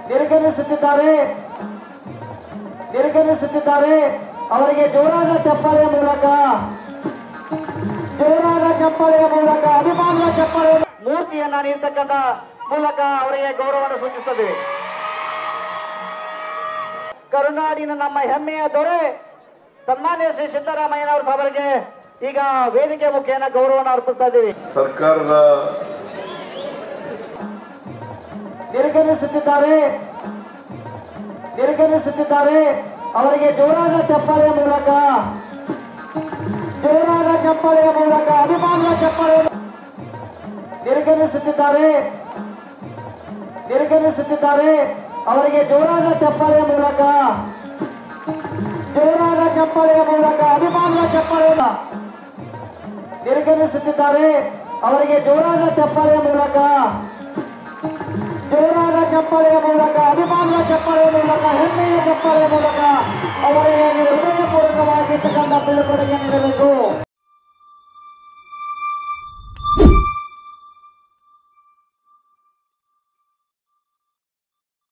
ನಿರ್ಗಮಿಸುತ್ತಿದ್ದಾರೆ ನಿರ್ಗಮಿಸುತ್ತಿದ್ದಾರೆ ಅವರಿಗೆ ಜೋರಾದ ಚಪ್ಪಾಳೆಯ ಮೂಲಕ ಜೋರಾದ ಚಪ್ಪಾಳೆಯ ಮೂಲಕ ಅಭಿಮಾನದ ಚಪ್ಪಾಳೆಯ ಮೂರ್ತಿಯನ್ನ ನೀಡ್ತಕ್ಕಂಥ ಮೂಲಕ ಅವರಿಗೆ ಗೌರವವನ್ನು ಸೂಚಿಸುತ್ತದೆ ಕರುನಾಡಿನ ನಮ್ಮ ಹೆಮ್ಮೆಯ ದೊರೆ ಸನ್ಮಾನ್ಯ ಶ್ರೀ ಸಿದ್ದರಾಮಯ್ಯನವರ ಸಾಹೇಬರಿಗೆ ಈಗ ವೇದಿಕೆ ಮುಖೇನ ಗೌರವವನ್ನು ಅರ್ಪಿಸ್ತಾ ಇದ್ದೀವಿ ಸರ್ಕಾರದ ನಿರ್ಗಮಿಸುತ್ತಿದ್ದಾರೆ ನಿರ್ಗಮಿಸುತ್ತಿದ್ದಾರೆ ಅವರಿಗೆ ಜೋರಾದ ಚಪ್ಪಾಳೆಯ ಮೂಲಕ ಜೋರಾದ ಚಪ್ಪಾಳೆಯ ಮೂಲಕ ಅಭಿಮಾನದ ಚಪ್ಪಾಳೆಯ ನಿರ್ಗಮಿಸುತ್ತಿದ್ದಾರೆ ನಿರ್ಗಮಿಸುತ್ತಿದ್ದಾರೆ ಅವರಿಗೆ ಜೋರಾದ ಚಪ್ಪಾಳೆಯ ಮೂಲಕ ಜೋರಾದ ಚಪ್ಪಾಳೆಯ ಮೂಲಕ ಅಭಿಮಾನದ ಚಪ್ಪಾಳೆಯ ನಿರ್ಗಮಿಸುತ್ತಿದ್ದಾರೆ ಅವರಿಗೆ ಜೋರಾದ ಚಪ್ಪಾಳೆಯ ಮೂಲಕ ಜೋರಾದ ಚಪ್ಪಾಳೆಯ ಮೂಲಕ ಅಭಿಮಾನದ ಚಪ್ಪಾಳೆಯ ಮೂಲಕ ಹೆಮ್ಮೆಯ ಚಪ್ಪಾಳೆಯ ಮೂಲಕ ಅವರಿಗೆ ನೀವು ಹೃದಯಪೂರ್ವಕವಾಗಿರ್ತಕ್ಕಂಥ ಬೀಳ್ಕೊಡುಗೆ ನೀಡಬೇಕು